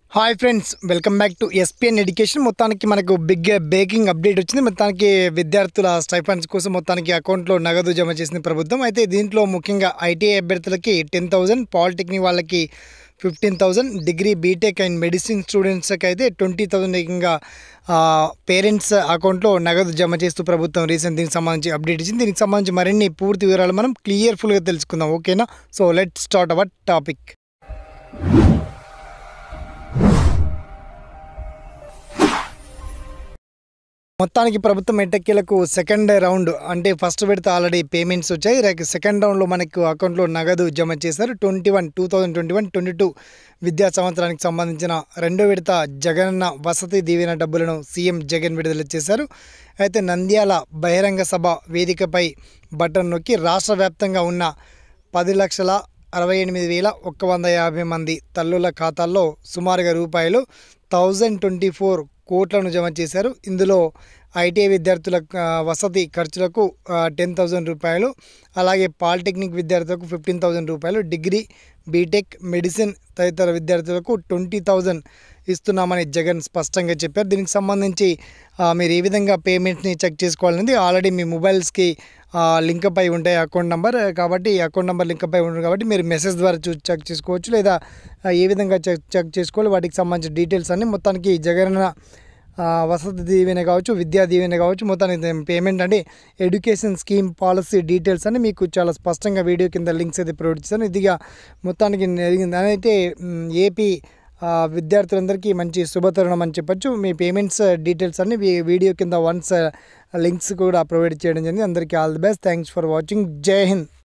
hi friends welcome back to SPN education మొత్తానికి మనకు big baking update వచ్చింది మొత్తానికి విద్యార్థుల స్టైఫండ్స్ కోసం మొత్తానికి అకౌంట్లో నగదు జమ చేసింది ప్రభుత్వం అయితే దీంట్లో ముఖ్యంగా ఐటీఐ అభ్యర్థులకి టెన్ థౌజండ్ పాలిటెక్నిక్ వాళ్ళకి fifteen thousand degree BTech and medicine స్టూడెంట్స్కి అయితే ట్వంటీ థౌజండ్ ఏకంగా పేరెంట్స్ అకౌంట్లో నగదు జమ చేస్తూ ప్రభుత్వం రీసెంట్ దీనికి సంబంధించి అప్డేట్ ఇచ్చింది దీనికి సంబంధించి మరిన్ని పూర్తి వివరాలు మనం క్లియర్ఫుల్గా తెలుసుకుందాం ఓకేనా so let start our topic మొత్తానికి ప్రభుత్వం ఎట్టకేలకు సెకండ్ రౌండ్ అంటే ఫస్ట్ విడత ఆల్రెడీ పేమెంట్స్ వచ్చాయి రేపు సెకండ్ రౌండ్లో మనకు అకౌంట్లో నగదు జమ చేశారు twenty one two thousand twenty one twenty two విద్యా సంవత్సరానికి సంబంధించిన రెండో విడత జగనన్న వసతి దీవెన డబ్బులను సీఎం జగన్ విడుదల చేశారు అయితే నంద్యాల బహిరంగ సభ వేదికపై బటన్ నొక్కి రాష్ట్ర వ్యాప్తంగా ఉన్న పది లక్షల అరవై ఎనిమిది వేల ఒక్క వంద యాభై మంది తల్లుల ఖాతాల్లో సుమారుగా రూపాయలు థౌజండ్ ట్వంటీ ఫోర్ కోట్లను జమ చేశారు ఇందులో ఐటీఐ విద్యార్థుల ఆ, వసతి ఖర్చులకు టెన్ థౌజండ్ రూపాయలు అలాగే పాలిటెక్నిక్ విద్యార్థులకు ఫిఫ్టీన్ థౌజండ్ రూపాయలు డిగ్రీ బీటెక్ మెడిసిన్ తదితర విద్యార్థులకు ట్వంటీ థౌజండ్ ఇస్తున్నామని జగన్ స్పష్టంగా చెప్పారు దీనికి సంబంధించి ఆ, మీరు ఏ విధంగా పేమెంట్ని చెక్ చేసుకోవాలనేది ఆల్రెడీ మీ మొబైల్స్కి లింక్ అయి ఉంటాయి అకౌంట్ నెంబర్ కాబట్టి అకౌంట్ నెంబర్ లింక్ అయి ఉంటుంది కాబట్టి మీరు మెసేజ్ ద్వారా చూ చెక్ చేసుకోవచ్చు లేదా ఆ, ఏ విధంగా చెక్ చెక్ చేసుకోవాలి వాటికి సంబంధించిన డీటెయిల్స్ అన్ని మొత్తానికి జగనన్న ఆ, వసతి దీవెన కావచ్చు విద్యా దీవెన కావచ్చు మొత్తానికి పేమెంట్ అంటే ఎడ్యుకేషన్ స్కీమ్ పాలసీ డీటెయిల్స్ అని మీకు చాలా స్పష్టంగా వీడియో కింద లింక్స్ అయితే ప్రొవైడ్ చేశాను ఇదిగా మొత్తానికి జరిగింది అయితే మ్, ఏపీ ఆ, విద్యార్థులందరికీ మంచి శుభతరుణం అని చెప్పొచ్చు మీ పేమెంట్స్ డీటెయిల్స్ అన్ని వీ- వీడియో కింద వన్స్ లింక్స్ కూడా ప్రొవైడ్ చేయడం జరిగింది అందరికీ all the best thanks for watching జై హింద్